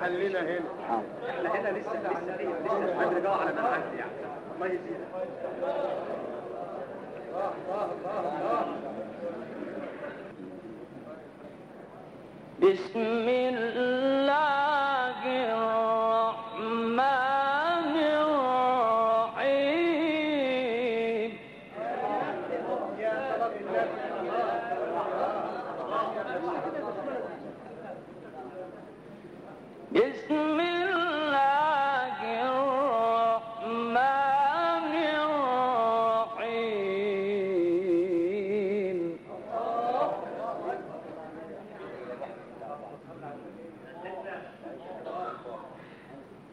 خلينا هنا حاضر احنا هنا لسه لسه لسه هنرجع على ميعاد يعني الله يزيدك